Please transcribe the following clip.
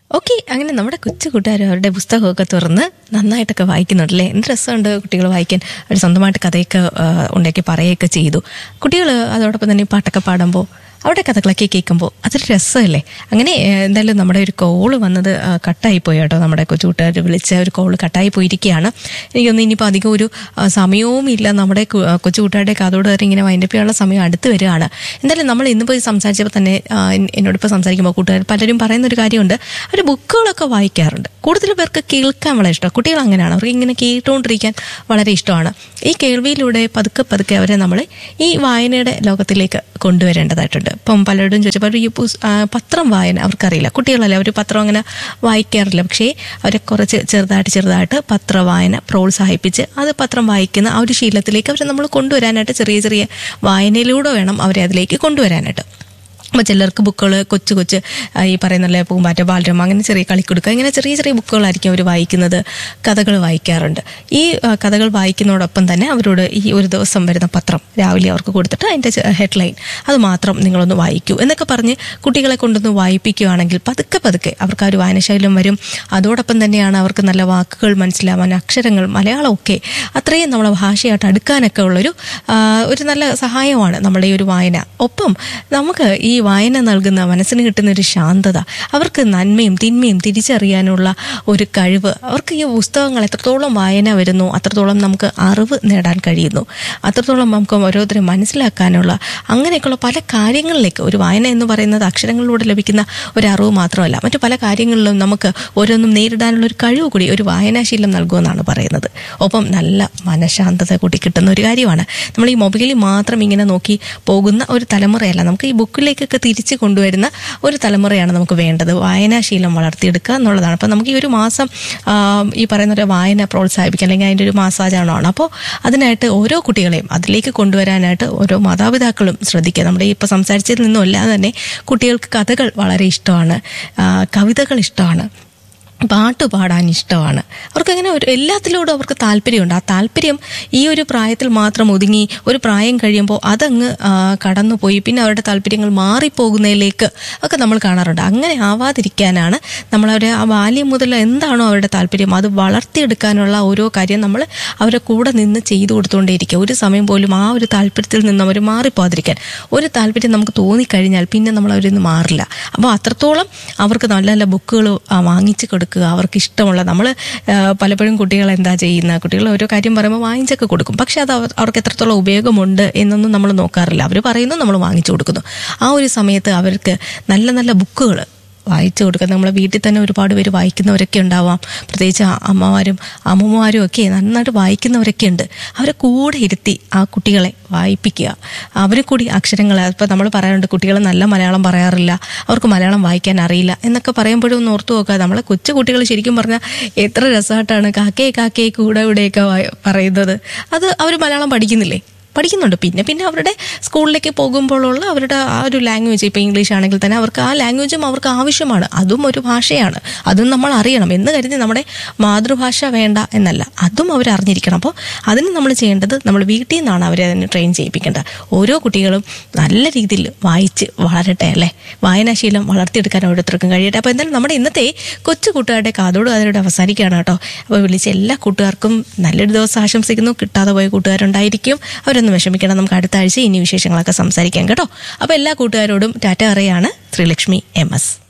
okay അങ്ങനെ നമ്മുടെ കൊച്ചു കൂട്ടുകാർ അവരുടെ പുസ്തകമൊക്കെ തുറന്ന് നന്നായിട്ടൊക്കെ വായിക്കുന്നുണ്ടല്ലേ എന്ത് രസമുണ്ട് കുട്ടികൾ വായിക്കാൻ അവർ സ്വന്തമായിട്ട് കഥയൊക്കെ ആ, ഉണ്ടാക്കി പറയുകയൊക്കെ ചെയ്തു കുട്ടികൾ അതോടൊപ്പം തന്നെ പാട്ടൊക്കെ പാടുമ്പോൾ അവിടെ കഥകളൊക്കെ കേൾക്കുമ്പോൾ അതൊരു രസമല്ലേ അങ്ങനെ ആ, എന്തായാലും നമ്മുടെ ഒരു കോള് വന്നത് ആ, കട്ടായി പോയി കേട്ടോ നമ്മുടെ കൊച്ചു കൂട്ടുകാർ വിളിച്ച ഒരു കോള് കട്ടായി പോയിരിക്കുകയാണ് എനിക്കൊന്നും ഇനിയിപ്പോൾ അധികം ഒരു ആ, സമയവും ഇല്ല നമ്മുടെ കു- ആ, കൊച്ചു കൂട്ടുകാരുടെ കഥോട് വരെ ഇങ്ങനെ വൈൻഡപ്പ് ചെയ്യാനുള്ള സമയം അടുത്ത് വരികയാണ് എന്തായാലും നമ്മൾ ഇന്നിപ്പോൾ ഈ സംസാരിച്ചപ്പോൾ തന്നെ ആ, എൻ- എന്നോടിപ്പോൾ സംസാരിക്കുമ്പോൾ കൂട്ടുകാർ പലരും പറയുന്ന ഒരു കാര്യമുണ്ട് അവർ ബുക്കുകളൊക്കെ വായിക്കാറുണ്ട് കൂടുതൽ പേർക്ക് കേൾക്കാൻ വളരെ ഇഷ്ടമാണ് കുട്ടികൾ അങ്ങനെയാണ് അവർക്ക് ഇങ്ങനെ കേട്ടുകൊണ്ടിരിക്കാൻ വളരെ ഇഷ്ടമാണ് ഈ കേൾവിയിലൂടെ പതുക്കെ പതുക്കെ അവരെ നമ്മൾ ഈ വായനയുടെ ലോകത്തിലേക്ക് കൊണ്ടുവരേണ്ടതായിട്ടുണ്ട് ഇപ്പം പലരോടും ചോദിച്ചപ്പോൾ ഈ പുസ്- ആ, പത്രം വായന അവർക്കറിയില്ല കുട്ടികളല്ലേ അവർ പത്രം അങ്ങനെ വായിക്കാറില്ല പക്ഷേ അവരെ കുറച്ച് ചെറുതായിട്ട് ചെറുതായിട്ട് പത്ര വായന പ്രോത്സാഹിപ്പിച്ച് അത് പത്രം വായിക്കുന്ന ആ ഒരു ശീലത്തിലേക്ക് അവരെ നമ്മൾ കൊണ്ടുവരാനായിട്ട് ചെറിയ ചെറിയ വായനയിലൂടെ വേണം അവരെ അതിലേക്ക് കൊണ്ടുവരാനായിട്ട് അപ്പോൾ ചിലർക്ക് ബുക്കുകൾ കൊച്ചു കൊച്ച് ആ, ഈ പറയുന്ന പൂമ്പാറ്റ ബാലരമ അങ്ങനെ ചെറിയ കളിക്കുടുക്ക ഇങ്ങനെ ചെറിയ ചെറിയ ബുക്കുകളായിരിക്കും അവർ വായിക്കുന്നത് കഥകൾ വായിക്കാറുണ്ട് ഈ ആ, കഥകൾ വായിക്കുന്നതോടൊപ്പം തന്നെ അവരോട് ഈ ഒരു ദിവസം വരുന്ന പത്രം രാവിലെ അവർക്ക് കൊടുത്തിട്ട് അതിൻ്റെ ഹെഡ്ലൈൻ അത് മാത്രം നിങ്ങളൊന്ന് വായിക്കൂ എന്നൊക്കെ പറഞ്ഞ് കുട്ടികളെ കൊണ്ടൊന്ന് വായിപ്പിക്കുകയാണെങ്കിൽ പതുക്കെ പതുക്കെ അവർക്ക് ആ ഒരു വായനശൈലം വരും അതോടൊപ്പം തന്നെയാണ് അവർക്ക് നല്ല വാക്കുകൾ മനസ്സിലാവാൻ അക്ഷരങ്ങൾ മലയാളമൊക്കെ അത്രയും നമ്മളെ ഭാഷയായിട്ട് അടുക്കാനൊക്കെ ഉള്ളൊരു ആ, ഒരു നല്ല സഹായമാണ് നമ്മുടെ ഈ ഒരു വായന ഒപ്പം നമുക്ക് ഈ വായന നൽകുന്ന മനസ്സിന് കിട്ടുന്ന ഒരു ശാന്തത അവർക്ക് നന്മയും തിന്മയും തിരിച്ചറിയാനുള്ള ഒരു കഴിവ് അവർക്ക് ഈ പുസ്തകങ്ങൾ എത്രത്തോളം വായന വരുന്നു അത്രത്തോളം നമുക്ക് അറിവ് നേടാൻ കഴിയുന്നു അത്രത്തോളം നമുക്ക് ഓരോരുത്തരെ മനസ്സിലാക്കാനുള്ള അങ്ങനെയൊക്കെയുള്ള പല കാര്യങ്ങളിലേക്ക് ഒരു വായന എന്ന് പറയുന്നത് അക്ഷരങ്ങളിലൂടെ ലഭിക്കുന്ന ഒരു അറിവ് മാത്രമല്ല മറ്റു പല കാര്യങ്ങളിലും നമുക്ക് ഓരോന്നും നേരിടാനുള്ള ഒരു കഴിവ് കൂടി ഒരു വായനാശീലം നൽകുമെന്നാണ് പറയുന്നത് ഒപ്പം നല്ല മനഃശാന്തത കൂടി കിട്ടുന്ന ഒരു കാര്യമാണ് നമ്മൾ ഈ മൊബൈലിൽ മാത്രം ഇങ്ങനെ നോക്കി പോകുന്ന ഒരു തലമുറയല്ല നമുക്ക് ഈ ബുക്കിലേക്കൊക്കെ തിരിച്ചു കൊണ്ടുവരുന്ന ഒരു തലമുറയാണ് നമുക്ക് വേണ്ടത് വായനാശീലം വളർത്തിയെടുക്കുക എന്നുള്ളതാണ് അപ്പം നമുക്ക് ഈ ഒരു മാസം ആ, ഈ പറയുന്ന ഒരു വായന പ്രോത്സാഹിപ്പിക്കുക അല്ലെങ്കിൽ അതിൻ്റെ ഒരു മാസാചാരണമാണ് അപ്പോൾ അതിനായിട്ട് ഓരോ കുട്ടികളെയും അതിലേക്ക് കൊണ്ടുവരാനായിട്ട് ഓരോ മാതാപിതാക്കളും ശ്രദ്ധിക്കുക നമ്മുടെ ഈ ഇപ്പോൾ സംസാരിച്ചതിൽ നിന്നും അല്ലാതെ തന്നെ കുട്ടികൾക്ക് കഥകൾ വളരെ ഇഷ്ടമാണ് ആ, കവിതകൾ ഇഷ്ടമാണ് പാട്ട് പാടാൻ ഇഷ്ടമാണ് അവർക്കങ്ങനെ ഒരു എല്ലാത്തിലൂടെ അവർക്ക് താല്പര്യമുണ്ട് ആ താല്പര്യം ഈ ഒരു പ്രായത്തിൽ മാത്രം ഒതുങ്ങി ഒരു പ്രായം കഴിയുമ്പോൾ അതങ്ങ് ആ, കടന്നുപോയി പിന്നെ അവരുടെ താല്പര്യങ്ങൾ മാറിപ്പോകുന്നതിലേക്ക് ഒക്കെ നമ്മൾ കാണാറുണ്ട് അങ്ങനെ ആവാതിരിക്കാനാണ് നമ്മളവരെ ആ ബാല്യം മുതൽ എന്താണോ അവരുടെ താല്പര്യം അത് വളർത്തിയെടുക്കാനുള്ള ഓരോ കാര്യം നമ്മൾ അവരെ കൂടെ നിന്ന് ചെയ്തു കൊടുത്തുകൊണ്ടേയിരിക്കുക ഒരു സമയം പോലും ആ ഒരു താല്പര്യത്തിൽ നിന്ന് അവർ മാറിപ്പോകാതിരിക്കാൻ ഒരു താല്പര്യം നമുക്ക് തോന്നിക്കഴിഞ്ഞാൽ പിന്നെ നമ്മൾ അവരിൽ നിന്ന് മാറില്ല അപ്പോൾ അത്രത്തോളം അവർക്ക് നല്ല നല്ല ബുക്കുകൾ വാങ്ങിച്ചു കൊടുക്കുക അവർക്ക് ഇഷ്ടമുള്ള നമ്മൾ പലപ്പോഴും കുട്ടികൾ എന്താ ചെയ്യുന്നത് കുട്ടികൾ ഓരോ കാര്യം പറയുമ്പോൾ വാങ്ങിച്ചൊക്കെ കൊടുക്കും പക്ഷെ അത് അവർ- അവർക്ക് എത്രത്തോളം ഉപയോഗമുണ്ട് എന്നൊന്നും നമ്മൾ നോക്കാറില്ല അവർ പറയുന്നു നമ്മൾ വാങ്ങിച്ചു കൊടുക്കുന്നു ആ ഒരു സമയത്ത് അവർക്ക് നല്ല നല്ല ബുക്കുകൾ വായിച്ചു കൊടുക്കുക നമ്മളെ വീട്ടിൽ തന്നെ ഒരുപാട് പേര് വായിക്കുന്നവരൊക്കെ ഉണ്ടാവാം പ്രത്യേകിച്ച് ആ അമ്മമാരും അമ്മമാരും ഒക്കെ നന്നായിട്ട് വായിക്കുന്നവരൊക്കെ ഉണ്ട് അവരെ കൂടെ ഇരുത്തി ആ കുട്ടികളെ വായിപ്പിക്കുക അവരെ കൂടി അക്ഷരങ്ങൾ ഇപ്പം നമ്മൾ പറയാറുണ്ട് കുട്ടികൾ നല്ല മലയാളം പറയാറില്ല അവർക്ക് മലയാളം വായിക്കാൻ അറിയില്ല എന്നൊക്കെ പറയുമ്പോഴും ഒന്ന് ഓർത്തു നോക്കുക നമ്മളെ കൊച്ചു കുട്ടികൾ ശരിക്കും പറഞ്ഞാൽ എത്ര രസമായിട്ടാണ് കാക്കേ കാക്കേ കൂടെ ഇവിടെയൊക്കെ വായ- പറയുന്നത് അത് അവർ മലയാളം പഠിക്കുന്നില്ലേ പഠിക്കുന്നുണ്ട് പിന്നെ പിന്നെ അവരുടെ സ്കൂളിലേക്ക് പോകുമ്പോഴുള്ള അവരുടെ ആ ഒരു ലാംഗ്വേജ് ഇപ്പോൾ ഇംഗ്ലീഷ് ആണെങ്കിൽ തന്നെ അവർക്ക് ആ ലാംഗ്വേജും അവർക്ക് ആവശ്യമാണ് അതും ഒരു ഭാഷയാണ് അതും നമ്മൾ അറിയണം എന്ന് കരുതി നമ്മുടെ മാതൃഭാഷ വേണ്ട എന്നല്ല അതും അവർ അറിഞ്ഞിരിക്കണം അപ്പോൾ അതിന് നമ്മൾ ചെയ്യേണ്ടത് നമ്മൾ വീട്ടിൽ നിന്നാണ് അവരെ അതിന് ട്രെയിൻ ചെയ്യിപ്പിക്കേണ്ടത് ഓരോ കുട്ടികളും നല്ല രീതിയിൽ വായിച്ച് വളരട്ടെ അല്ലേ വായനാശീലം വളർത്തിയെടുക്കാൻ ഓരോരുത്തർക്കും കഴിയട്ടെ അപ്പോൾ എന്തായാലും നമ്മുടെ ഇന്നത്തെ കൊച്ചു കൂട്ടുകാരുടെ കാതോട് കാതോട് അവസാനിക്കുകയാണ് കേട്ടോ അപ്പോൾ വിളിച്ച എല്ലാ കൂട്ടുകാർക്കും നല്ലൊരു ദിവസം ആശംസിക്കുന്നു കിട്ടാതെ പോയ കൂട്ടുകാരുണ്ടായിരിക്കും അവരൊന്നും വിഷമിക്കണം നമുക്ക് അടുത്ത ആഴ്ച ഇനി വിശേഷങ്ങളൊക്കെ സംസാരിക്കാം കേട്ടോ അപ്പോൾ എല്ലാ കൂട്ടുകാരോടും ടാറ്റ അറിയാണ് ശ്രീലക്ഷ്മി എം എസ്